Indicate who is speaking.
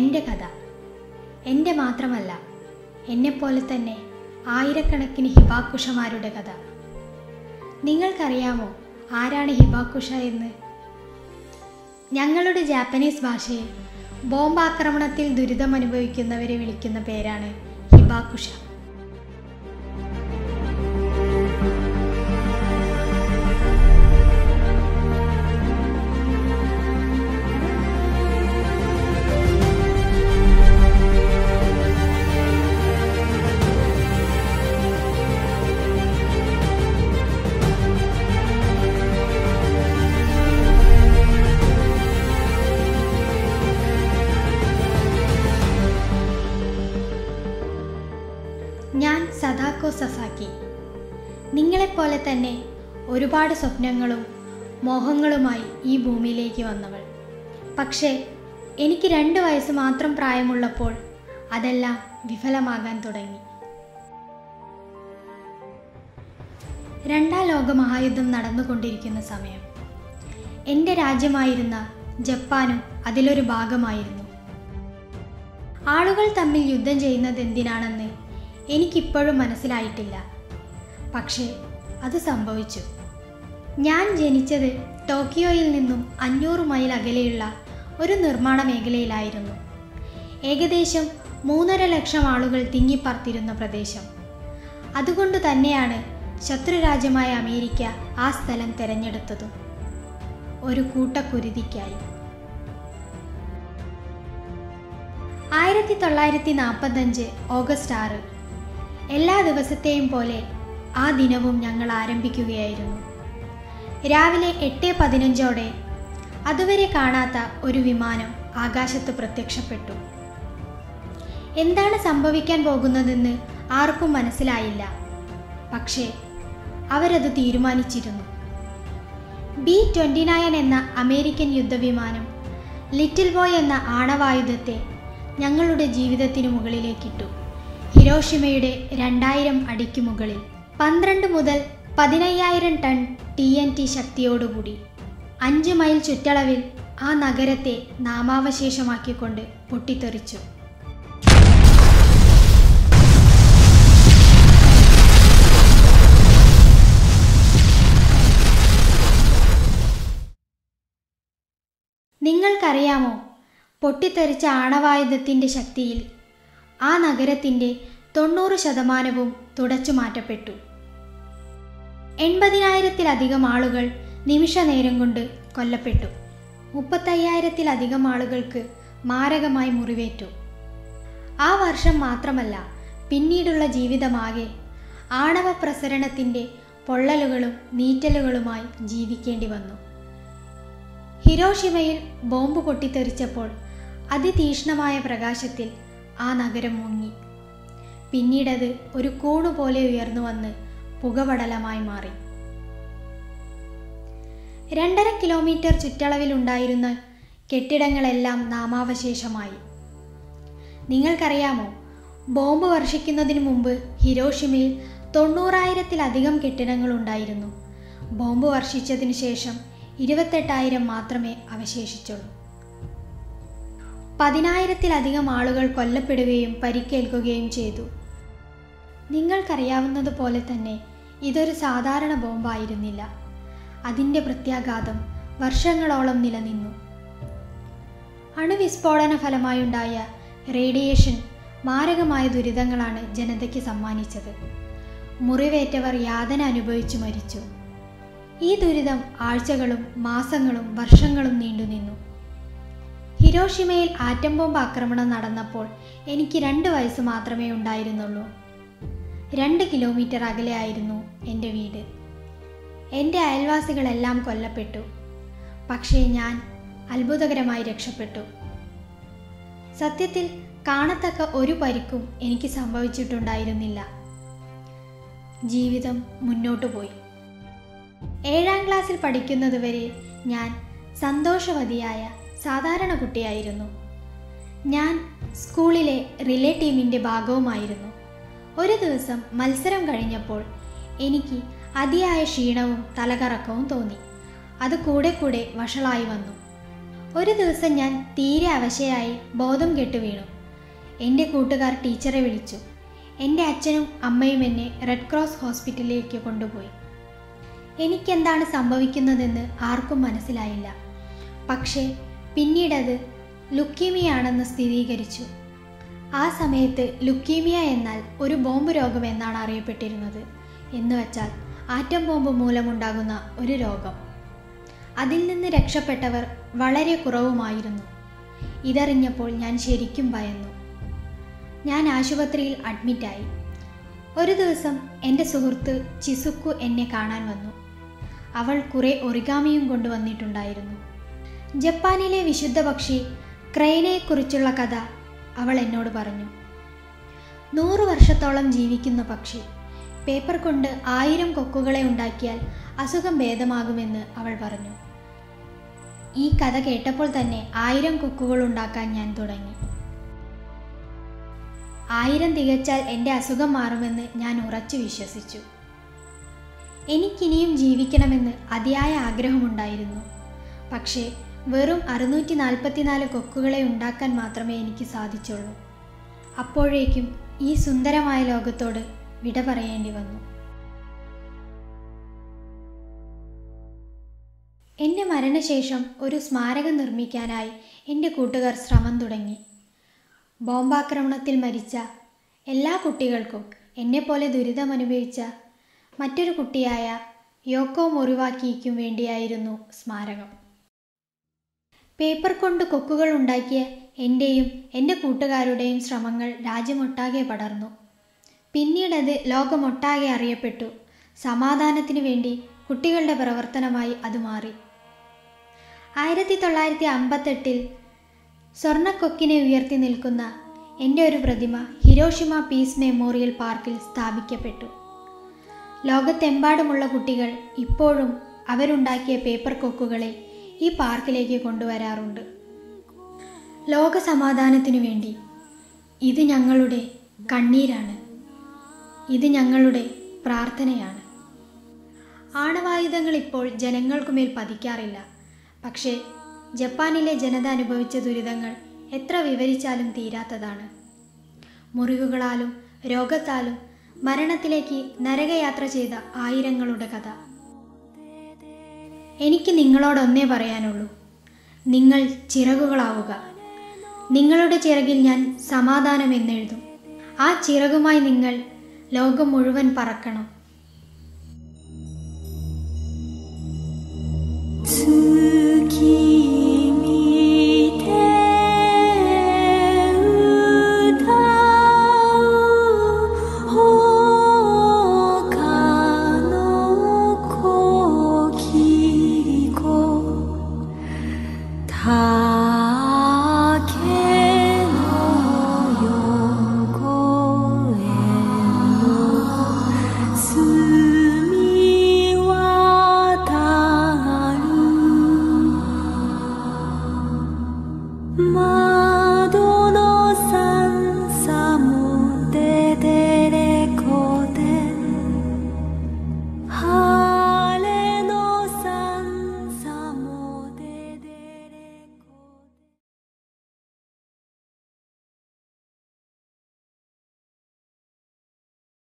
Speaker 1: എൻ്റെ കഥ എൻ്റെ മാത്രമല്ല എന്നെപ്പോലെ തന്നെ ആയിരക്കണക്കിന് ഹിബാക്കുഷമാരുടെ കഥ നിങ്ങൾക്കറിയാമോ ആരാണ് ഹിബാക്കുഷ എന്ന് ഞങ്ങളുടെ ജാപ്പനീസ് ഭാഷയിൽ ബോംബാക്രമണത്തിൽ ദുരിതമനുഭവിക്കുന്നവരെ വിളിക്കുന്ന പേരാണ് ഹിബാക്കുഷ ഞാൻ സദാക്കോ സസാക്കി നിങ്ങളെപ്പോലെ തന്നെ ഒരുപാട് സ്വപ്നങ്ങളും മോഹങ്ങളുമായി ഈ ഭൂമിയിലേക്ക് വന്നവൾ പക്ഷേ എനിക്ക് രണ്ട് വയസ്സ് മാത്രം പ്രായമുള്ളപ്പോൾ അതെല്ലാം വിഫലമാകാൻ തുടങ്ങി രണ്ടാം ലോക മഹായുദ്ധം നടന്നുകൊണ്ടിരിക്കുന്ന സമയം എൻ്റെ രാജ്യമായിരുന്ന ജപ്പാനും അതിലൊരു ഭാഗമായിരുന്നു ആളുകൾ തമ്മിൽ യുദ്ധം ചെയ്യുന്നത് എന്തിനാണെന്ന് എനിക്കിപ്പോഴും മനസ്സിലായിട്ടില്ല പക്ഷേ അത് സംഭവിച്ചു ഞാൻ ജനിച്ചത് ടോക്കിയോയിൽ നിന്നും അഞ്ഞൂറ് മൈൽ അകലെയുള്ള ഒരു നിർമ്മാണ മേഖലയിലായിരുന്നു ഏകദേശം മൂന്നര ലക്ഷം ആളുകൾ തിങ്ങിപ്പർത്തിരുന്ന പ്രദേശം അതുകൊണ്ട് തന്നെയാണ് ശത്രുരാജ്യമായ അമേരിക്ക ആ സ്ഥലം തിരഞ്ഞെടുത്തതും ഒരു കൂട്ടക്കുരുതിക്കായി ആയിരത്തി തൊള്ളായിരത്തി നാൽപ്പത്തഞ്ച് ഓഗസ്റ്റ് ആറ് എല്ലാ ദിവസത്തെയും പോലെ ആ ദിനവും ഞങ്ങൾ ആരംഭിക്കുകയായിരുന്നു രാവിലെ എട്ട് പതിനഞ്ചോടെ അതുവരെ കാണാത്ത ഒരു വിമാനം ആകാശത്ത് പ്രത്യക്ഷപ്പെട്ടു എന്താണ് സംഭവിക്കാൻ പോകുന്നതെന്ന് ആർക്കും മനസ്സിലായില്ല പക്ഷേ അവരത് തീരുമാനിച്ചിരുന്നു ബി ട്വൻ്റി നയൻ എന്ന അമേരിക്കൻ യുദ്ധവിമാനം ലിറ്റിൽ ബോയ് എന്ന ആണവായുധത്തെ ഞങ്ങളുടെ ജീവിതത്തിനു മുകളിലേക്കിട്ടു ഹിരോഷിമയുടെ രണ്ടായിരം അടിക്ക് മുകളിൽ പന്ത്രണ്ട് മുതൽ പതിനയ്യായിരം ടൺ ടി എൻ ടി ശക്തിയോടുകൂടി അഞ്ച് മൈൽ ചുറ്റളവിൽ ആ നഗരത്തെ നാമാവശേഷമാക്കിക്കൊണ്ട് പൊട്ടിത്തെറിച്ചു നിങ്ങൾക്കറിയാമോ പൊട്ടിത്തെറിച്ച ആണവായുധത്തിൻ്റെ ശക്തിയിൽ ആ നഗരത്തിൻ്റെ തൊണ്ണൂറ് ശതമാനവും തുടച്ചു മാറ്റപ്പെട്ടു എൺപതിനായിരത്തിലധികം ആളുകൾ നിമിഷ നേരം കൊണ്ട് കൊല്ലപ്പെട്ടു മുപ്പത്തയ്യായിരത്തിലധികം ആളുകൾക്ക് മാരകമായി മുറിവേറ്റു ആ വർഷം മാത്രമല്ല പിന്നീടുള്ള ജീവിതമാകെ ആണവ പ്രസരണത്തിൻ്റെ പൊള്ളലുകളും നീറ്റലുകളുമായി ജീവിക്കേണ്ടി വന്നു ഹിരോഷിമയിൽ ബോംബ് പൊട്ടിത്തെറിച്ചപ്പോൾ അതിതീക്ഷ്ണമായ പ്രകാശത്തിൽ ആ നഗരം മുങ്ങി പിന്നീടത് ഒരു കൂണുപോലെ ഉയർന്നു വന്ന് പുകപടലമായി മാറി രണ്ടര കിലോമീറ്റർ ചുറ്റളവിലുണ്ടായിരുന്ന കെട്ടിടങ്ങളെല്ലാം നാമാവശേഷമായി നിങ്ങൾക്കറിയാമോ ബോംബ് വർഷിക്കുന്നതിന് മുമ്പ് ഹിരോഷിമയിൽ തൊണ്ണൂറായിരത്തിലധികം കെട്ടിടങ്ങൾ ഉണ്ടായിരുന്നു ബോംബ് വർഷിച്ചതിനു ശേഷം ഇരുപത്തെട്ടായിരം മാത്രമേ അവശേഷിച്ചുള്ളൂ പതിനായിരത്തിലധികം ആളുകൾ കൊല്ലപ്പെടുകയും പരിക്കേൽക്കുകയും ചെയ്തു നിങ്ങൾക്കറിയാവുന്നതുപോലെ തന്നെ ഇതൊരു സാധാരണ ബോംബായിരുന്നില്ല അതിൻ്റെ പ്രത്യാഘാതം വർഷങ്ങളോളം നിലനിന്നു അണുവിസ്ഫോടന ഫലമായുണ്ടായ റേഡിയേഷൻ മാരകമായ ദുരിതങ്ങളാണ് ജനതയ്ക്ക് സമ്മാനിച്ചത് മുറിവേറ്റവർ യാതന അനുഭവിച്ചു മരിച്ചു ഈ ദുരിതം ആഴ്ചകളും മാസങ്ങളും വർഷങ്ങളും നീണ്ടുനിന്നു ഹിരോഷിമയിൽ ആറ്റം ബോംബ് ആക്രമണം നടന്നപ്പോൾ എനിക്ക് രണ്ട് വയസ്സ് മാത്രമേ ഉണ്ടായിരുന്നുള്ളൂ രണ്ട് കിലോമീറ്റർ അകലെയായിരുന്നു എൻ്റെ വീട് എൻ്റെ അയൽവാസികളെല്ലാം കൊല്ലപ്പെട്ടു പക്ഷേ ഞാൻ അത്ഭുതകരമായി രക്ഷപ്പെട്ടു സത്യത്തിൽ കാണത്തക്ക ഒരു പരിക്കും എനിക്ക് സംഭവിച്ചിട്ടുണ്ടായിരുന്നില്ല ജീവിതം മുന്നോട്ടു പോയി ഏഴാം ക്ലാസ്സിൽ പഠിക്കുന്നതുവരെ ഞാൻ സന്തോഷവതിയായ സാധാരണ കുട്ടിയായിരുന്നു ഞാൻ സ്കൂളിലെ റിലേ ടീമിൻ്റെ ഭാഗവുമായിരുന്നു ഒരു ദിവസം മത്സരം കഴിഞ്ഞപ്പോൾ എനിക്ക് അതിയായ ക്ഷീണവും തലകറക്കവും തോന്നി അത് കൂടെ കൂടെ വഷളായി വന്നു ഒരു ദിവസം ഞാൻ തീരെ അവശയായി ബോധം കെട്ടു വീണു എൻ്റെ കൂട്ടുകാർ ടീച്ചറെ വിളിച്ചു എൻ്റെ അച്ഛനും അമ്മയും എന്നെ റെഡ് ക്രോസ് ഹോസ്പിറ്റലിലേക്ക് കൊണ്ടുപോയി എനിക്കെന്താണ് സംഭവിക്കുന്നതെന്ന് ആർക്കും മനസ്സിലായില്ല പക്ഷേ പിന്നീടത് ലുക്കീമിയാണെന്ന് സ്ഥിരീകരിച്ചു ആ സമയത്ത് ലുക്കീമിയ എന്നാൽ ഒരു ബോംബ് രോഗം എന്നാണ് അറിയപ്പെട്ടിരുന്നത് എന്ന് വച്ചാൽ ആറ്റം ബോംബ് മൂലമുണ്ടാകുന്ന ഒരു രോഗം അതിൽ നിന്ന് രക്ഷപ്പെട്ടവർ വളരെ കുറവുമായിരുന്നു ഇതറിഞ്ഞപ്പോൾ ഞാൻ ശരിക്കും ഭയന്നു ഞാൻ ആശുപത്രിയിൽ അഡ്മിറ്റായി ഒരു ദിവസം എൻ്റെ സുഹൃത്ത് ചിസുക്കു എന്നെ കാണാൻ വന്നു അവൾ കുറെ ഒറിഗാമിയും കൊണ്ടുവന്നിട്ടുണ്ടായിരുന്നു ജപ്പാനിലെ വിശുദ്ധ പക്ഷി ക്രെയിനെക്കുറിച്ചുള്ള കഥ അവൾ എന്നോട് പറഞ്ഞു നൂറ് വർഷത്തോളം ജീവിക്കുന്ന പക്ഷി പേപ്പർ കൊണ്ട് ആയിരം കൊക്കുകളെ ഉണ്ടാക്കിയാൽ അസുഖം ഭേദമാകുമെന്ന് അവൾ പറഞ്ഞു ഈ കഥ കേട്ടപ്പോൾ തന്നെ ആയിരം കൊക്കുകൾ ഉണ്ടാക്കാൻ ഞാൻ തുടങ്ങി ആയിരം തികച്ചാൽ എൻ്റെ അസുഖം മാറുമെന്ന് ഞാൻ ഉറച്ചു വിശ്വസിച്ചു എനിക്കിനിയും ജീവിക്കണമെന്ന് അതിയായ ആഗ്രഹമുണ്ടായിരുന്നു പക്ഷേ വെറും അറുന്നൂറ്റി നാൽപ്പത്തിനാല് കൊക്കുകളെ ഉണ്ടാക്കാൻ മാത്രമേ എനിക്ക് സാധിച്ചുള്ളൂ അപ്പോഴേക്കും ഈ സുന്ദരമായ ലോകത്തോട് വിട പറയേണ്ടി വന്നു എൻ്റെ മരണശേഷം ഒരു സ്മാരകം നിർമ്മിക്കാനായി എൻ്റെ കൂട്ടുകാർ ശ്രമം തുടങ്ങി ബോംബാക്രമണത്തിൽ മരിച്ച എല്ലാ കുട്ടികൾക്കും എന്നെപ്പോലെ ദുരിതമനുഭവിച്ച മറ്റൊരു കുട്ടിയായ യോക്കോ മൊറിവാക്കിക്കും വേണ്ടിയായിരുന്നു സ്മാരകം പേപ്പർ കൊണ്ട് കൊക്കുകൾ ഉണ്ടാക്കിയ എൻ്റെയും എൻ്റെ കൂട്ടുകാരുടെയും ശ്രമങ്ങൾ രാജ്യമൊട്ടാകെ പടർന്നു പിന്നീടത് ലോകമൊട്ടാകെ അറിയപ്പെട്ടു സമാധാനത്തിനു വേണ്ടി കുട്ടികളുടെ പ്രവർത്തനമായി അത് മാറി ആയിരത്തി തൊള്ളായിരത്തി അമ്പത്തെട്ടിൽ സ്വർണ്ണക്കൊക്കിനെ ഉയർത്തി നിൽക്കുന്ന എൻ്റെ ഒരു പ്രതിമ ഹിരോഷിമ പീസ് മെമ്മോറിയൽ പാർക്കിൽ സ്ഥാപിക്കപ്പെട്ടു ലോകത്തെമ്പാടുമുള്ള കുട്ടികൾ ഇപ്പോഴും അവരുണ്ടാക്കിയ പേപ്പർ കൊക്കുകളെ ഈ പാർക്കിലേക്ക് കൊണ്ടുവരാറുണ്ട് ലോക സമാധാനത്തിനു വേണ്ടി ഇത് ഞങ്ങളുടെ കണ്ണീരാണ് ഇത് ഞങ്ങളുടെ പ്രാർത്ഥനയാണ് ആണവായുധങ്ങൾ ഇപ്പോൾ ജനങ്ങൾക്കുമേൽ പതിക്കാറില്ല പക്ഷേ ജപ്പാനിലെ ജനത അനുഭവിച്ച ദുരിതങ്ങൾ എത്ര വിവരിച്ചാലും തീരാത്തതാണ് മുറിവുകളാലും രോഗത്താലും മരണത്തിലേക്ക് നരകയാത്ര ചെയ്ത ആയിരങ്ങളുടെ കഥ എനിക്ക് നിങ്ങളോടൊന്നേ പറയാനുള്ളൂ നിങ്ങൾ ചിറകുകളാവുക നിങ്ങളുടെ ചിറകിൽ ഞാൻ സമാധാനം എന്നെഴുതും ആ ചിറകുമായി നിങ്ങൾ ലോകം മുഴുവൻ പറക്കണം